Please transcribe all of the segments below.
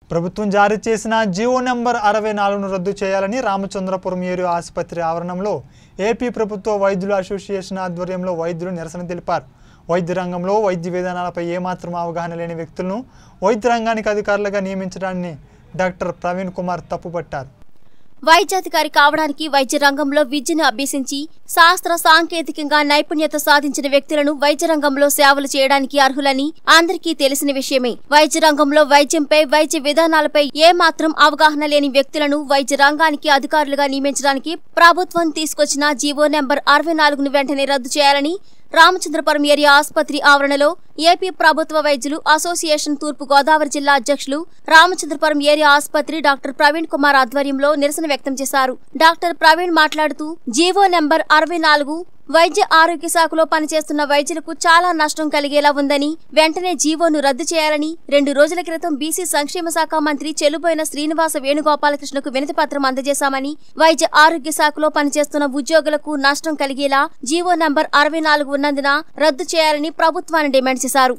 ప్రభుత్వం జారీ చేసిన జీవో నెంబర్ అరవై నాలుగును రద్దు చేయాలని రామచంద్రపురం ఏరియా ఆసుపత్రి ఆవరణంలో ఏపీ ప్రభుత్వ వైద్యుల అసోసియేషన్ ఆధ్వర్యంలో వైద్యులు నిరసన తెలిపారు వైద్య రంగంలో వైద్య విధానాలపై ఏమాత్రం అవగాహన లేని వ్యక్తులను వైద్య రంగానికి అధికారులుగా నియమించడాన్ని డాక్టర్ ప్రవీణ్ కుమార్ తప్పుపట్టారు వైద్యాధికారి కావడానికి వైద్య రంగంలో విద్యను అభ్యసించి శాస్త్ర సాంకేతికంగా నైపుణ్యత సాధించిన వ్యక్తులను వైద్య రంగంలో సేవలు చేయడానికి అర్హులని అందరికీ తెలిసిన విషయమే వైద్య రంగంలో వైద్యంపై వైద్య విధానాలపై ఏమాత్రం అవగాహన లేని వ్యక్తులను వైద్య రంగానికి అధికారులుగా నియమించడానికి ప్రభుత్వం తీసుకొచ్చిన జీవో నెంబర్ అరవై నాలుగును వెంటనే రద్దు చేయాలని రామచంద్రపురం ఏరియా ఆసుపత్రి ఆవరణలో ఏపీ ప్రభుత్వ వైద్యులు అసోసియేషన్ తూర్పు గోదావరి జిల్లా అధ్యక్షులు రామచంద్రపురం ఏరియా ఆసుపత్రి డాక్టర్ ప్రవీణ్ కుమార్ ఆధ్వర్యంలో నిరసన వ్యక్తం చేశారు డాక్టర్ ప్రవీణ్ మాట్లాడుతూ జీవో నెంబర్ అరవై నాలుగు వైద్య ఆరోగ్య శాఖలో పనిచేస్తున్న వైద్యులకు చాలా నష్టం కలిగేలా ఉందని వెంటనే జీవోను రద్దు చేయాలని రెండు రోజుల క్రితం బీసీ సంక్షేమ శాఖ మంత్రి చెలుబోయిన శ్రీనివాస వేణుగోపాలకృష్ణకు వినతి పత్రం అందజేశామని వైద్య ఆరోగ్య శాఖలో పనిచేస్తున్న ఉద్యోగులకు నష్టం కలిగేలా జీవో నంబర్ అరవై నాలుగు ఉన్నందున రద్దు చేయాలని ప్రభుత్వాన్ని డిమాండ్ చేశారు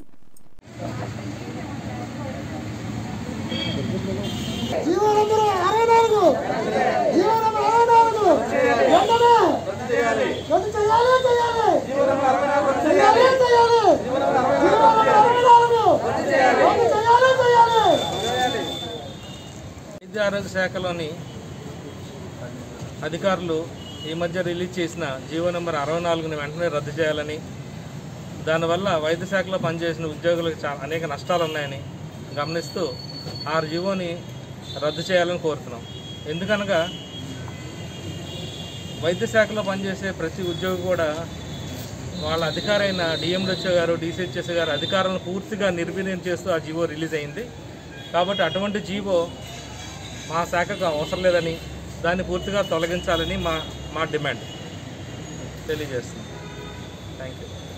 జీవో నంబర్ అరవై నాలుగు జీవో నంబర్ అరవై నాలుగు వెంటనే రద్దు చేయాలి చేయాలి చేయాలి చేయాలి జీవో నంబర్ అరవై నాలుగు రద్దు చేయాలి చేయాలి వైద్య ఆరోగ్య శాఖలోని అధికారులు ఈ మధ్య రిలీజ్ చేసిన జీవో నెంబర్ అరవై నాలుగుని వెంటనే రద్దు చేయాలని దానివల్ల వైద్య శాఖలో పనిచేసిన ఉద్యోగులకు చాలా అనేక నష్టాలు ఉన్నాయని గమనిస్తూ ఆ జీవోని రద్దు చేయాలని కోరుతున్నాం ఎందుకనగా వైద్య శాఖలో పనిచేసే ప్రతి ఉద్యోగి కూడా వాళ్ళ అధికారైన డిఎంహెచ్ఓ గారు డిసిహెచ్ఎస్ గారు అధికారులను పూర్తిగా నిర్వీర్యం చేస్తూ ఆ జీవో రిలీజ్ అయింది కాబట్టి అటువంటి జీవో మా శాఖకు అవసరం లేదని దాన్ని పూర్తిగా తొలగించాలని మా మా డిమాండ్ తెలియజేస్తున్నాం థ్యాంక్ యూ